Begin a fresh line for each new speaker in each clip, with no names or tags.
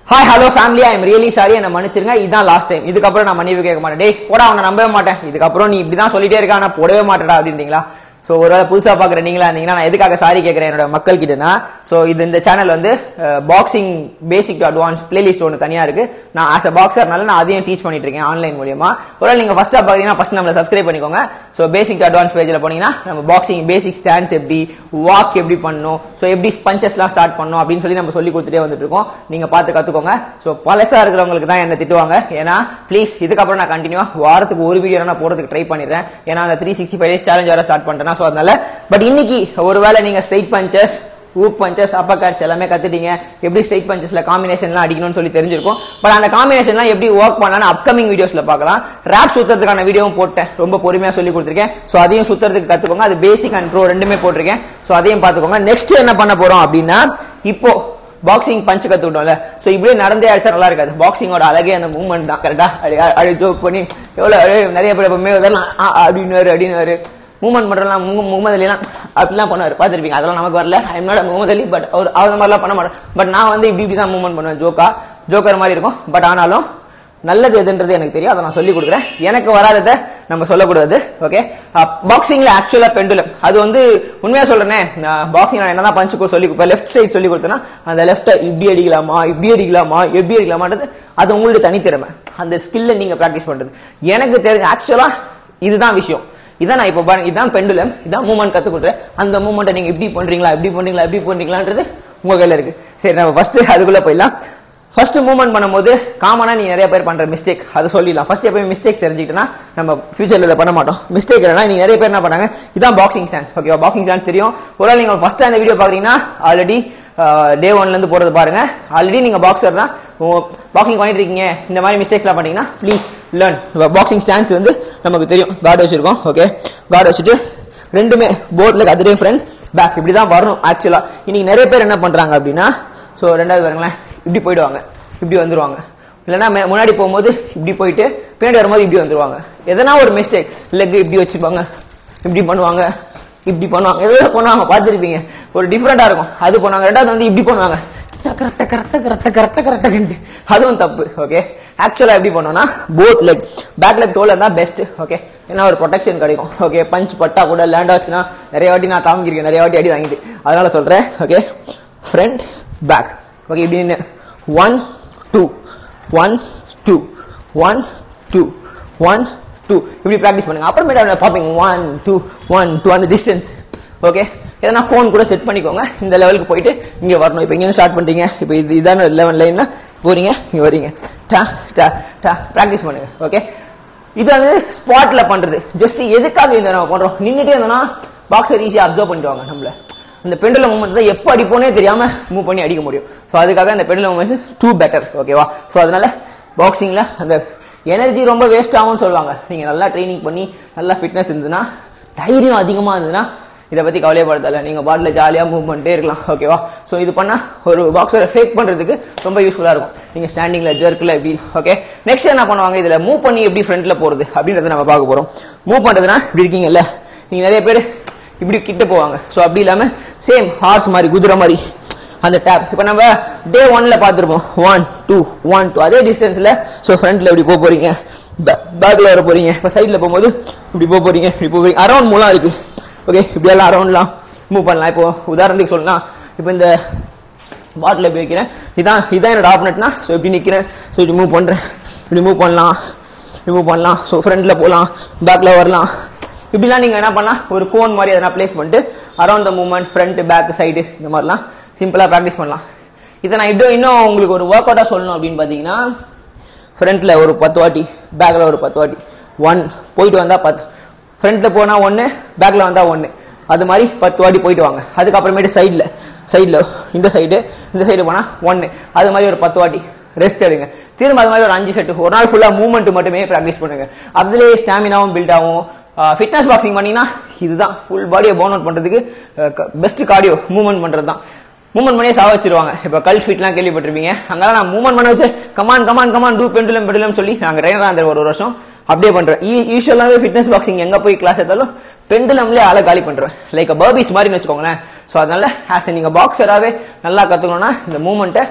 hi hello family I am really sorry என்ன மன்னிச்சிருங்க இதுதான் லாஸ்ட் டைம் இதுக்கப்புறம் நான் மன்னிப்பு கேட்க மாட்டேன் டேய் போடா அவனை நம்பவே மாட்டேன் இதுக்கப்புறம் நீ இப்படி தான் சொல்லிட்டே இருக்க நான் போடவே மாட்டேடா அப்படின்றீங்களா ஸோ ஒரு வேளை புதுசாக பார்க்குற நீங்களா இருந்தீங்கன்னா நான் எதுக்காக சாரி கேட்குறேன் என்னோட மக்கள் கிட்டனா ஸோ இது இந்த சேனல் வந்து boxing basic to advance playlist ஒன்று தனியாக இருக்கு நான் ஆஸ் அ பாக்ஸர்னால நான் அதையும் டீச் பண்ணிட்டு இருக்கேன் ஆன்லைன் மூலியமா ஒரு வேளை நீங்கள் ஃபஸ்ட்டாக பார்த்தீங்கன்னா ஃபஸ்ட் நம்மளை சப்ஸ்கிரைப் பண்ணிக்கோங்க ஸோ பேசிக் டு அட்வான்ஸ் பேஜில் போனீங்கன்னா நம்ம பாக்ஸிங் பேசிக் ஸ்டாண்ட்ஸ் எப்படி வாக் எப்படி பண்ணணும் ஸோ எப்படி பஞ்சஸ்லாம் ஸ்டார்ட் பண்ணணும் அப்படின்னு சொல்லி நம்ம சொல்லி கொடுத்துட்டே வந்துட்டு இருக்கோம் நீங்கள் பார்த்து கற்றுக்கோங்க ஸோ பழசா இருக்கிறவங்களுக்கு தான் என்ன திட்டுவாங்க ஏன்னா ப்ளீஸ் இதுக்கப்புறம் நான் கண்டினியூவாக வாரத்துக்கு ஒரு வீடியோ நான் போகிறதுக்கு ட்ரை பண்ணிடுறேன் ஏன்னா அந்த three sixty five days challenge வர ஸ்டார்ட் பண்ணிட்டேன்னா ஸோ அதனால பட் இன்னைக்கு ஒருவேளை நீங்கள் straight punches hook punches upper cuts எல்லாமே கத்துட்டீங்க எப்படி ஸ்ட்ரைட் பஞ்சஸ்ல காம்பினேஷன்லாம் அடிக்கணும்னு சொல்லி தெரிஞ்சிருக்கும் பட் அந்த காம்பினேஷன்லாம் எப்படி ஒர்க் பண்ணலாம்னு அப்கமிங் வீடியோஸ்ல பார்க்கலாம் ரேப் சுத்துறதுக்கான வீடியோவும் போட்டேன் ரொம்ப பொறுமையா சொல்லி கொடுத்துருக்கேன் ஸோ அதையும் சுத்துறதுக்கு கத்துக்கோங்க அது பேசிக் அண்ட் ப்ரோ ரெண்டுமே போட்டிருக்கேன் ஸோ அதையும் பார்த்துக்கோங்க நெக்ஸ்ட் என்ன பண்ண போறோம் அப்படின்னா இப்போ பாக்ஸிங் பஞ்ச் கத்துக்கிட்டோம்ல ஸோ இப்படியே நடந்தே அடிச்சா நல்லா இருக்காது பாக்ஸிங்கோட அழகே அந்த மூவ்மெண்ட் தான் கரெக்டா அப்படி அப்படி ஜோக் பண்ணி எவ்வளோ நிறைய பேர் எப்பவுமே இதெல்லாம் ஆ, ஆ, அப்படின்னு அப்படின்னு மூவ்மெண்ட் பண்றலாம் முகமது அலிலாம் அப்படிலாம் பண்ணுவார் பார்த்துருப்பீங்க அதெல்லாம் நமக்கு வரல I'm not Muhammad Ali but அவர் அவர் மாதிரிலாம் பண்ண மாட்டேன் பட் நான் வந்து இப்படி இப்படி தான் மூவ்மெண்ட் பண்ணுவேன் ஜோக்கா ஜோக்கர் மாதிரி இருக்கும் பட் ஆனாலும் நல்லது எதுன்றது எனக்கு தெரியும் அதை நான் சொல்லி கொடுக்குறேன் எனக்கு வராததை நம்ம சொல்லக்கூடாது ஓகே பாக்ஸிங்ல ஆக்சுவலா பெண்டுலம் அது வந்து உண்மையா சொல்றேனே பாக்ஸிங் நான் என்னதான் பஞ்சு சொல்லி இப்போ லெஃப்ட் சைடு சொல்லி கொடுத்தேன்னா அந்த லெஃப்ட்டை இப்படி அடிக்கலாமா இப்படி அடிக்கலாமா எப்படி அடிக்கலாமான்றது அது உங்களுடைய தனித்திறமை அந்த ஸ்கில்ல நீங்க ப்ராக்டிஸ் பண்றது எனக்கு தெரிஞ்ச ஆக்சுவலா இதுதான் விஷயம் இதான் நான் இப்போ பாருங்க இதான் பெண்டுலம் இதான் மூவ்மெண்ட் கத்து கொடுக்குறேன் அந்த மூவ்மெண்ட்டை நீங்க இப்படி பண்றீங்களா இப்படி பண்றீங்களா இப்படி பண்றீங்களான்றது உங்க கையில இருக்கு சரி நம்ம ஃபர்ஸ்ட் அதுக்குள்ள போயிடலாம் ஃபர்ஸ்ட் மூவ்மெண்ட் பண்ணும்போது காமனா நீ நிறைய பேர் பண்ற மிஸ்டேக் அதை சொல்லிடலாம் ஃபர்ஸ்ட் எப்பயும் மிஸ்டேக் தெரிஞ்சுக்கிட்டனா நம்ம ஃபியூச்சர்ல இதை பண்ண மாட்டோம் மிஸ்டேக் இல்லைனா நீங்க நிறைய பேர் என்ன பண்ணாங்க இதான் பாக்ஸிங் ஸ்டான்ஸ் ஓகேவா பாக்ஸிங் ஸ்டான்ஸ் தெரியும் ஒரு வேளை நீங்க ஃபர்ஸ்ட் அந்த வீடியோ பாக்குறீங்கன்னா ஆல்ரெடி டே ஒன்ல இருந்து போறது பாருங்க ஆல்ரெடி நீங்க பாக்ஸர் தான் பாக்ஸிங் பண்ணிட்டு இருக்கீங்க இந்த மாதிரி மிஸ்டேக்ஸ்லாம் பண்ணீங்கன்னா ப்ளீஸ் லேர்ன் பாக்ஸிங் ஸ்டான்ஸ் வந்து நமக்கு தெரியும் கார்டு வச்சிருக்கோம் ஓகே கார்டு வச்சுட்டு ரெண்டுமே போத்ல அதே ஃப்ரெண்ட் பேக் இப்படி தான் வரணும் ஆக்சுவலா இன்னைக்கு நிறைய பேர் என்ன பண்றாங்க அப்படின்னா ஸோ ரெண்டாவது பாருங்களேன் இப்படி போயிடுவாங்க இப்படி வந்துருவாங்க இல்லைன்னா மே- முன்னாடி போகும்போது இப்படி போயிட்டு பின்னாடி வரும்போது இப்படி வந்துருவாங்க எதனா ஒரு மிஸ்டேக் லெக் இப்படி வச்சுப்பாங்க இப்படி பண்ணுவாங்க இப்படி பண்ணுவாங்க எதோ பண்ணுவாங்க பார்த்துருப்பீங்க ஒரு டிஃப்ரெண்டா இருக்கும் அது பண்ணுவாங்க ரெண்டாவது வந்து இப்படி பண்ணுவாங்க கரெக்டாக கரெக்டாக கரெக்டாக கரெக்டாக கரெக்டாக அதுவும் தப்பு ஓகே ஆக்சுவலாக எப்படி பண்ணோம்னா போத் லெக் பேக் லெக் டோல் தான் பெஸ்ட் ஓகே ஏன்னா ஒரு ப்ரொடெக்ஷன் கிடைக்கும் ஓகே பஞ்ச் பட்டா கூட லேண்ட் ஆச்சுன்னா நிறைய வாட்டி நான் தாங்கியிருக்கேன் நிறைய வாட்டி அடி வாங்கிட்டு அதனால சொல்றேன் ஓகே ஃப்ரண்ட் பேக் ஓகே இப்படின்னு one two one two one two one two இப்படி ப்ராக்டிஸ் பண்ணுங்க அப்புறமேட்டு பார்ப்பீங்க ஒன் டூ ஒன் டூ அந்த டிஸ்டன்ஸ் ஓகே எதனா கோன் கூட செட் பண்ணிக்கோங்க இந்த லெவலுக்கு போயிட்டு இங்க வரணும் இப்போ இங்க ஸ்டார்ட் பண்றீங்க இப்போ இது இதான லெவன் லைன்னா போறீங்க இங்க வரீங்க டா டா டா ப்ராக்டிஸ் பண்ணுங்க ஓகே இது வந்து ஸ்பாட்ல பண்றது ஜஸ்ட் எதுக்காக இந்த நம்ம பண்றோம் நின்னுட்டே இருந்தோம்னா பாக்ஸர் ஈஸியா அப்சர்வ் பண்ணிடுவாங்க நம்மள இந்த பெண்டுல மூவ்மெண்ட் தான் எப்போ அடிப்போனே தெரியாம மூவ் பண்ணி அடிக்க முடியும் ஸோ அதுக்காக அந்த பெண்டுல மூவ்மெண்ட்ஸ் டூ பெட்டர் ஓகேவா ஸோ அதனால பாக்ஸிங்ல அந்த எனர்ஜி ரொம்ப வேஸ்ட் ஆகும்னு சொல்லுவாங்க நீங்க நல்லா ட்ரைனிங் பண்ணி நல்லா ஃபிட்னஸ் இருந்ததுன்னா தைரியம் அதிகமா இருந்ததுன்னா இதை பத்தி கவலையப்படுத்தல நீங்க பாட்டில் ஜாலியா மூவ் பண்ணிட்டே இருக்கலாம் ஓகேவா ஸோ இது பண்ணா ஒரு பாக்ஸரை ஃபேக் பண்றதுக்கு ரொம்ப யூஸ்ஃபுல்லா இருக்கும் நீங்க ஸ்டாண்டிங்ல ஜெர்க்ல எப்படி ஓகே நெக்ஸ்ட் என்ன பண்ணுவாங்க இதுல மூவ் பண்ணி எப்படி ஃப்ரண்ட்ல போறது அப்படின்றத நம்ம பார்க்க போறோம் மூவ் பண்றதுன்னா இப்படி இருக்கீங்கல்ல நீங்க நிறைய பேர் இப்படி கிட்ட போவாங்க ஸோ அப்படி இல்லாம சேம் ஹார்ஸ் மாதிரி குதிரை மாதிரி அந்த டேப் இப்போ நம்ம டே ஒன்ல பார்த்துருப்போம் ஒன் டூ ஒன் டூ அதே டிஸ்டன்ஸ்ல ஸோ ஃப்ரண்ட்ல இப்படி போக போறீங்க பேக்ல வர போறீங்க இப்போ சைட்ல போகும்போது இப்படி போக போறீங்க இப்படி போவீங்க அரௌண்ட் மூலம் இருக்கு ஓகே இப்படியெல்லாம் அரௌண்ட்லாம் மூவ் பண்ணலாம் இப்போ உதாரணத்துக்கு சொல்லலாம் இப்போ இந்த பாட்டில் எப்படி வைக்கிறேன் இதான் இதான் என்னோட ஆப்னட்னா ஸோ இப்படி நிற்கிறேன் ஸோ இப்படி மூவ் பண்ணுறேன் இப்படி மூவ் பண்ணலாம் இப்படி மூவ் பண்ணலாம் ஸோ ஃப்ரண்ட்ல போகலாம் பேக்ல வரலாம் இப்படிலாம் நீங்க என்ன பண்ணலாம் ஒரு கோன் மாதிரி எதனா பிளேஸ் பண்ணிட்டு around the movement front back side இந்த மாதிரிலாம் சிம்பிளா ப்ராக்டிஸ் பண்ணலாம் இதை நான் இன்னும் இன்னும் உங்களுக்கு ஒரு ஒர்க் அவுட்டா சொல்லணும் அப்படின்னு பார்த்தீங்கன்னா ஃப்ரண்ட்ல ஒரு பத்து வாட்டி பேக்ல ஒரு பத்து வாட்டி ஒன் போயிட்டு வந்தா பத்து ஃப்ரண்ட்ல போனா ஒன்று பேக்ல வந்தா ஒன்று அது மாதிரி பத்து வாட்டி போயிட்டு வாங்க அதுக்கப்புறமேட்டு சைடில் சைடில் இந்த சைடு இந்த சைடு போனா ஒன்று அது மாதிரி ஒரு பத்து வாட்டி ரெஸ்ட் எடுங்க திரும்ப அது மாதிரி ஒரு அஞ்சு செட்டு ஒரு நாள் ஃபுல்லா மூவ்மெண்ட் மட்டுமே ப்ராக்டிஸ் பண்ணுங்க அதுலேயே ஸ்டாமினாவும் பில்ட் ஆகும் ஃபிட்னஸ் பாக்ஸிங் பண்ணீங்கன்னா இதுதான் ஃபுல் பாடியை பர்ன் அவுட் பண்றதுக்கு பெஸ்ட் கார்டியோ மூவ்மெண்ட் பண்றது தான் மூவ்மெண்ட் பண்ணியே சாவ வச்சிருவாங்க இப்போ கல் ஃபிட்லாம் கேள்விப்பட்டிருப்பீங்க அங்கெல்லாம் நான் மூவ்மெண்ட் பண்ண வச்சு come on come on come on do pendulum pendulum சொல்லி நாங்கள் ட்ரைனராக இருந்த ஒரு ஒரு வருஷம் அப்படியே பண்றேன் யூஸ்வலாகவே ஃபிட்னஸ் பாக்ஸிங் எங்க போய் கிளாஸ் எடுத்தாலும் பெண்டுலம்லேயே ஆளை காலி பண்றேன் லைக் பர்பீஸ் மாதிரி வச்சுக்கோங்களேன் ஸோ அதனால ஆஸ் நீங்க பாக்ஸராகவே நல்லா கத்துக்கணும்னா இந்த மூவ்மெண்ட்டை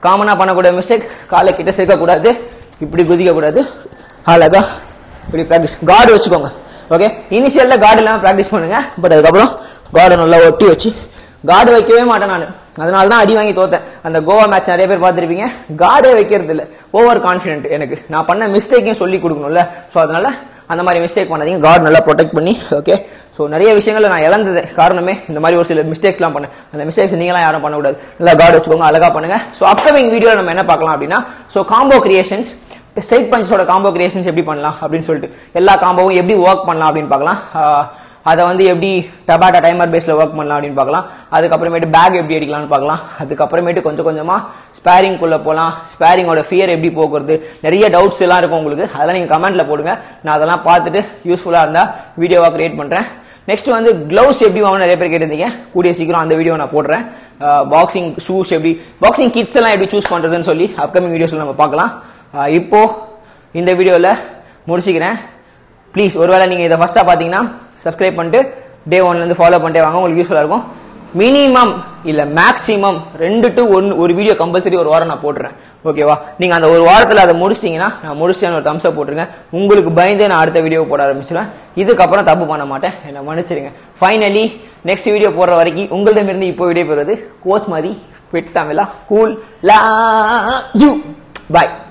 காமனாக பண்ணக்கூடிய மிஸ்டேக் காலை கிட்ட சேர்க்கக்கூடாது இப்படி குதிக்கக்கூடாது அழகா இப்படி ப்ராக்டிஸ் கார்டு வச்சுக்கோங்க ஓகே இனிஷியலில் கார்டு இல்லாமல் ப்ராக்டிஸ் பண்ணுங்க பட் அதுக்கப்புறம் கார்டை நல்லா ஒட்டி வச்சு கார்டு வைக்கவே மாட்டேன் நான் அதனால தான் அடி வாங்கி தோத்தேன் அந்த கோவா மேட்ச் நிறைய பேர் பார்த்துருப்பீங்க கார்டே வைக்கிறது இல்லை ஓவர் கான்ஃபிடென்ட் எனக்கு நான் பண்ண மிஸ்டேக்கையும் சொல்லி கொடுக்கணும்ல ஸோ அதனால அந்த மாதிரி மிஸ்டேக் பண்ணாதீங்க கார்டு நல்லா ப்ரொடெக்ட் பண்ணி ஓகே ஸோ நிறைய விஷயங்கள் நான் இழந்தது காரணமே இந்த மாதிரி ஒரு சில மிஸ்டேக்ஸ்லாம் பண்ணேன் அந்த மிஸ்டேக்ஸ் நீங்களாம் யாரும் பண்ணக்கூடாது நல்லா கார்டு வச்சுக்கோங்க அழகா பண்ணுங்க ஸோ அப்கமிங் வீடியோவில் நம்ம என்ன பார்க்கலாம் அப்படின்னா ஸோ காம்போ கிரியேஷன்ஸ் ஸ்ட்ரைட் பஞ்சஸோட காம்போ கிரியேஷன்ஸ் எப்படி பண்ணலாம் அப்படின்னு சொல்லிட்டு எல்லா காம்போவும் எப்படி ஒர்க் பண்ணலாம் அப்படின்னு பார்க்கலாம் ஆஹ் அதை வந்து எப்படி டபாட்டா டைமர் பேஸ்ல ஒர்க் பண்ணலாம் அப்படின்னு பார்க்கலாம் அதுக்கப்புறமேட்டு பேக் எப்படி அடிக்கலாம்னு பார்க்கலாம் அதுக்கப்புறமேட்டு கொஞ்சம் கொஞ்சமா ஸ்பேரிங் குள்ள போகலாம் ஸ்பேரிங்கோட ஃபியர் எப்படி போக்குறது நிறைய டவுட்ஸ் எல்லாம் இருக்கும் உங்களுக்கு அதெல்லாம் நீங்க கமெண்ட்ல போடுங்க நான் அதெல்லாம் பார்த்துட்டு யூஸ்ஃபுல்லா இருந்தா வீடியோவா கிரியேட் பண்றேன் நெக்ஸ்ட் வந்து கிளவுஸ் எப்படி வாங்கணும் நிறைய பேர் கேட்டிருந்தீங்க கூடிய சீக்கிரம் அந்த வீடியோ நான் போடுறேன் பாக்ஸிங் ஷூஸ் எப்படி பாக்ஸிங் கிட்ஸ் எல்லாம் எப்படி சூஸ் பண்றதுன்னு சொல்லி அப்கமிங் வீடியோஸ்ல நம்ம பார்க்கலாம் ஆஹ் இப்போ இந்த வீடியோவில் முடிச்சுக்கிறேன் ப்ளீஸ் ஒருவேளை நீங்கள் இதை ஃபஸ்ட்டாக பார்த்தீங்கன்னா சப்ஸ்கிரைப் பண்ணிட்டு டே ஒன்லேருந்து ஃபாலோ பண்ணிட்டே வாங்க உங்களுக்கு யூஸ்ஃபுல்லாக இருக்கும் மினிமம் இல்லை மேக்ஸிமம் ரெண்டு டு ஒன்று ஒரு வீடியோ கம்பல்சரி ஒரு வாரம் நான் போட்டுறேன் ஓகேவா நீங்கள் அந்த ஒரு வாரத்தில் அதை முடிச்சிட்டிங்கன்னா நான் முடிச்சிட்டேன்னு ஒரு தம்ஸ் போட்டுருங்க உங்களுக்கு பயந்தே நான் அடுத்த வீடியோ போட ஆரம்பிச்சிடுவேன் இதுக்கப்புறம் தப்பு பண்ண மாட்டேன் என்னை மன்னிச்சிருங்க ஃபைனலி நெக்ஸ்ட் வீடியோ போடுற வரைக்கும் உங்களிடமிருந்து இப்போ வீடியோ பெறுவது கோச் மாதிரி ஃபிட் தமிழா கூல் லா யூ பாய்